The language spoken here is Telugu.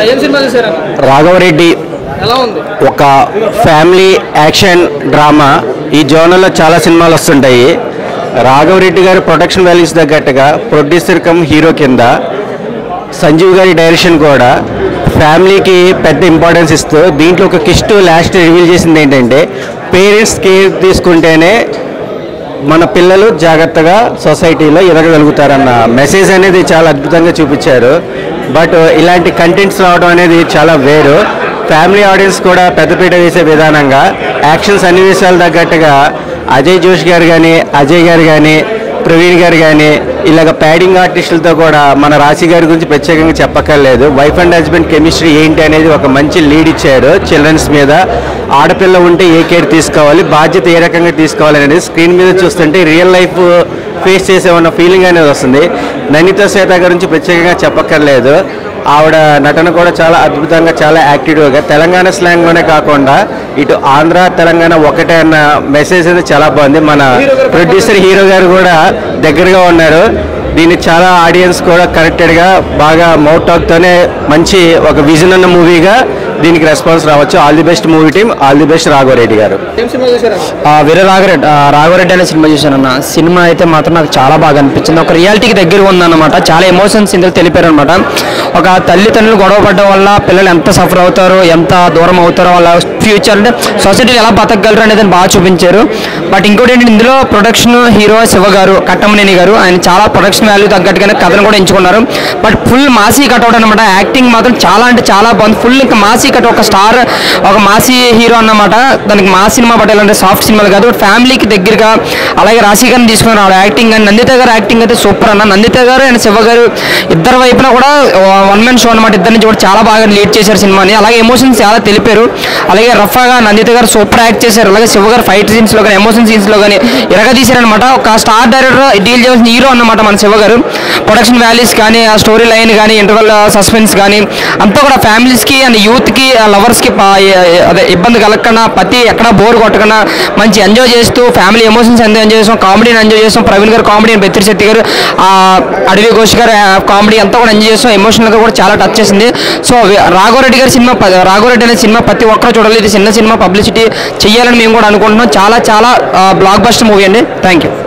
ఏం సినిమా చూసారా రాఘవరెడ్డి ఎలా ఉంది ఒక ఫ్యామిలీ యాక్షన్ డ్రామా ఈ జోనర్లో చాలా సినిమాలు వస్తుంటాయి రాఘవరెడ్డి గారి ప్రొడక్షన్ వాల్యూస్ తగ్గట్టుగా ప్రొడ్యూసర్ కమ్ హీరో కింద సంజీవ్ గారి డైరెక్షన్ కూడా ఫ్యామిలీకి పెద్ద ఇంపార్టెన్స్ ఇస్తూ దీంట్లో ఒక కిస్ట్ లాస్ట్ రివీల్ చేసింది ఏంటంటే పేరెంట్స్ కేర్ తీసుకుంటేనే మన పిల్లలు జాగ్రత్తగా సొసైటీలో ఎదగగలుగుతారన్న మెసేజ్ అనేది చాలా అద్భుతంగా చూపించారు బట్ ఇలాంటి కంటెంట్స్ రావడం అనేది చాలా వేరు ఫ్యామిలీ ఆడియన్స్ కూడా పెద్దపీట వేసే విధానంగా యాక్షన్ సన్నివేశాలు తగ్గట్టుగా అజయ్ జోష్ గారు కానీ అజయ్ గారు కానీ ప్రవీణ్ గారు కానీ ఇలాగ ప్యాడింగ్ ఆర్టిస్టులతో కూడా మన రాశి గారి గురించి ప్రత్యేకంగా చెప్పక్కర్లేదు వైఫ్ అండ్ హస్బెండ్ కెమిస్ట్రీ ఏంటి అనేది ఒక మంచి లీడ్ ఇచ్చారు చిల్డ్రన్స్ మీద ఆడపిల్ల ఉంటే ఏ కేర్ తీసుకోవాలి బాధ్యత ఏ రకంగా తీసుకోవాలి అనేది స్క్రీన్ మీద చూస్తుంటే రియల్ లైఫ్ ఫేస్ చేసే ఉన్న ఫీలింగ్ అనేది వస్తుంది ననిత శ్వేత గురించి ప్రత్యేకంగా చెప్పక్కర్లేదు ఆవిడ నటన కూడా చాలా అద్భుతంగా చాలా యాక్టివ్గా తెలంగాణ స్లాంగ్లోనే కాకుండా ఇటు ఆంధ్ర తెలంగాణ ఒకటే అన్న మెసేజ్ అనేది చాలా బాగుంది మన ప్రొడ్యూసర్ హీరో గారు కూడా దగ్గరగా ఉన్నారు దీన్ని చాలా ఆడియన్స్ కూడా కరెక్టెడ్గా బాగా మౌట్ టాక్తోనే మంచి ఒక విజన్ ఉన్న మూవీగా దీనికి రెస్పాన్స్ రావచ్చు all the best movie team all the best Raghava Reddy గారు ఏం సినిమా చూసారా వీర రాఘరెడ్డి రాఘవరెడ్డి అనే సినిమా చూశాను అన్న సినిమా అయితే మాత్రం నాకు చాలా బాగా అనిపించింది ఒక రియాలిటీకి దగ్గర ఉందన్నమాట చాలా ఎమోషన్స్ ఇందులో తెలిపారు అనమాట ఒక తల్లిదండ్రులు గొడవ పడడం వల్ల పిల్లలు ఎంత సఫర్ అవుతారో ఎంత దూరం అవుతారో వాళ్ళ ఫ్యూచర్ అంటే సొసైటీలో ఎలా బతకగలరు అనేది బాగా చూపించారు బట్ ఇంకోటి ఏంటంటే ఇందులో ప్రొడక్షన్ హీరో శివ గారు కట్టమనేని గారు ఆయన చాలా ప్రొడక్షన్ వాల్యూ తగ్గట్టుగానే కథను కూడా ఎంచుకున్నారు బట్ ఫుల్ మాసీ కట్అవుట్ అనమాట యాక్టింగ్ మాత్రం చాలా అంటే చాలా బాగుంది ఫుల్ ఇంకా మాసీ కట్ ఒక స్టార్ ఒక మాసీ హీరో అన్నమాట దానికి మా సినిమా పట్టాలి అంటే సాఫ్ట్ సినిమాలు కాదు ఫ్యామిలీకి దగ్గరగా అలాగే రాశి గారిని తీసుకున్నారు ఆవిడ యాక్టింగ్ కానీ నందిత గారు యాక్టింగ్ అయితే సూపర్ అన్న నందిత గారు అండ్ శివ గారు ఇద్దరు వైపున కూడా వన్ మ్యాన్ షో అనమాట ఇద్దరి నుంచి కూడా చాలా బాగా లీడ్ చేశారు సినిమాని అలాగే ఎమోషన్స్ చాలా తెలిపారు అలాగే రఫాగా నందిత గారు సూపర్ యాక్ట్ చేశారు అలాగే శివ గారు ఫైట్ సీన్స్ లో కానీ ఎమోషన్ సీన్స్ లో కానీ ఎరగదీశారనమాట ఒక స్టార్ డైరెక్టర్ డీల్ చేయాల్సిన హీరో అన్నమాట మన శివ గారు ప్రొడక్షన్ వాల్యూస్ కానీ ఆ స్టోరీ లైన్ కానీ ఇంటర్వల్ సస్పెన్స్ కానీ అంతా కూడా ఫ్యామిలీస్ కి అండ్ యూత్ కి లవర్స్ కి పా- అదే ఇబ్బంది కలగకుండా ప్రతి ఎక్కడ బోర్ కొట్టకుండా మంచి ఎంజాయ్ చేస్తూ ఫ్యామిలీ ఎమోషన్స్ ఎంజాయ్ చేస్తాం కామెడీని ఎంజాయ్ చేస్తాం ప్రవీణ్ గారు కామెడీ బెత్తిరి శెట్టి గారు ఆ అడవి ఘోష్ గారు కామెడీ అంతా కూడా ఎంజాయ్ చేస్తాం ఎమోషనల్ గా కూడా చాలా టచ్ చేసింది సో రాఘవరెడ్డి గారి సినిమా ప- రాఘవరెడ్డి అనే సినిమా ప్రతి ఒక్కరు చూడాలి ఇది చిన్న సినిమా పబ్లిసిటీ చేయాలని మేము కూడా అనుకుంటున్నాం చాలా చాలా బ్లాక్ బస్టర్ మూవీ అండి థ్యాంక్ యూ